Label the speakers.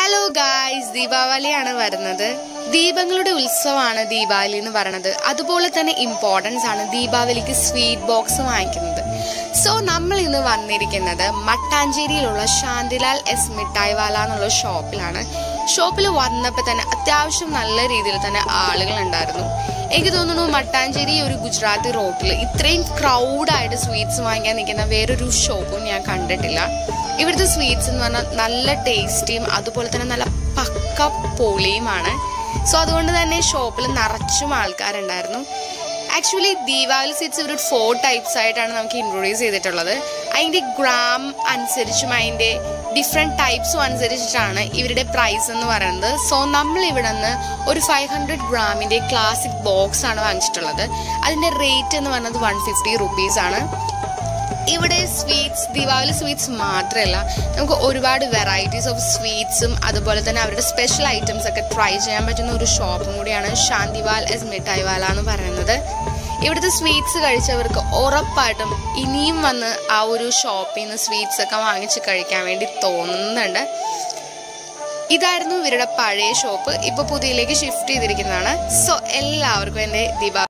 Speaker 1: hello guys ദീപാവലിയാണ് വരുന്നത് ദീപങ്ങളുടെ ഉത്സവമാണ് ദീപാവലി എന്ന് പറയുന്നത് അതുപോലെ തന്നെ ഇമ്പോർട്ടൻസ് ആണ് ദീപാവലിക്ക് സ്വീറ്റ് ബോക്സ് വാങ്ങിക്കുന്നത് സോ നമ്മൾ ഇന്ന് വന്നിരിക്കുന്നത് മട്ടാഞ്ചേരിയിലുള്ള ശാന്തിലാൽ എസ് മിഠായി വാല എന്നുള്ള ഷോപ്പിലാണ് ഷോപ്പിൽ വന്നപ്പോൾ തന്നെ അത്യാവശ്യം നല്ല രീതിയിൽ തന്നെ ആളുകൾ ഉണ്ടായിരുന്നു എനിക്ക് തോന്നുന്നു മട്ടാഞ്ചേരി ഒരു ഗുജറാത്തി റോട്ടിൽ ഇത്രയും ക്രൗഡായിട്ട് സ്വീറ്റ്സ് വാങ്ങിക്കാൻ നിൽക്കുന്ന വേറൊരു ഷോപ്പും ഞാൻ കണ്ടിട്ടില്ല ഇവിടുത്തെ സ്വീറ്റ്സ് എന്ന് പറഞ്ഞാൽ നല്ല ടേസ്റ്റിയും അതുപോലെ തന്നെ നല്ല പക്ക പൊളിയുമാണ് സോ അതുകൊണ്ട് തന്നെ ഷോപ്പിൽ നിറച്ചും ആൾക്കാരുണ്ടായിരുന്നു ആക്ച്വലി ദീപാവലി സ്വീറ്റ്സ് ഇവർ ഫോർ ടൈപ്സ് ആയിട്ടാണ് നമുക്ക് ഇൻട്രൊഡ്യൂസ് ചെയ്തിട്ടുള്ളത് അതിൻ്റെ ഗ്രാം അനുസരിച്ചും അതിൻ്റെ ഡിഫറെൻറ്റ് ടൈപ്സും അനുസരിച്ചിട്ടാണ് ഇവരുടെ പ്രൈസ് എന്ന് പറയുന്നത് സോ നമ്മൾ ഇവിടെ നിന്ന് ഒരു ഫൈവ് ഹൺഡ്രഡ് ഗ്രാമിൻ്റെ ക്ലാസിക് ബോക്സ് ആണ് വാങ്ങിച്ചിട്ടുള്ളത് അതിൻ്റെ റേറ്റ് എന്ന് പറയുന്നത് വൺ ഫിഫ്റ്റി റുപ്പീസ് ആണ് ഇവിടെ സ്വീറ്റ്സ് ദീപാവലി സ്വീറ്റ്സ് മാത്രമല്ല നമുക്ക് ഒരുപാട് വെറൈറ്റീസ് ഓഫ് സ്വീറ്റ്സും അതുപോലെ തന്നെ അവരുടെ സ്പെഷ്യൽ ഐറ്റംസ് ഒക്കെ ട്രൈ ചെയ്യാൻ പറ്റുന്ന ഒരു ഷോപ്പും കൂടിയാണ് ശാന്തിവാൽ എസ് മിഠായി വാല എന്ന് പറയുന്നത് ഇവിടുത്തെ സ്വീറ്റ്സ് കഴിച്ചവർക്ക് ഉറപ്പായിട്ടും ഇനിയും വന്ന് ആ ഒരു ഷോപ്പിൽ നിന്ന് സ്വീറ്റ്സ് ഒക്കെ വാങ്ങിച്ച് കഴിക്കാൻ വേണ്ടി തോന്നുന്നുണ്ട് ഇതായിരുന്നു ഇവരുടെ പഴയ ഷോപ്പ് ഇപ്പൊ പുതിയതിലേക്ക് ഷിഫ്റ്റ് ചെയ്തിരിക്കുന്നതാണ് സോ എല്ലാവർക്കും എൻ്റെ ദീപാവലി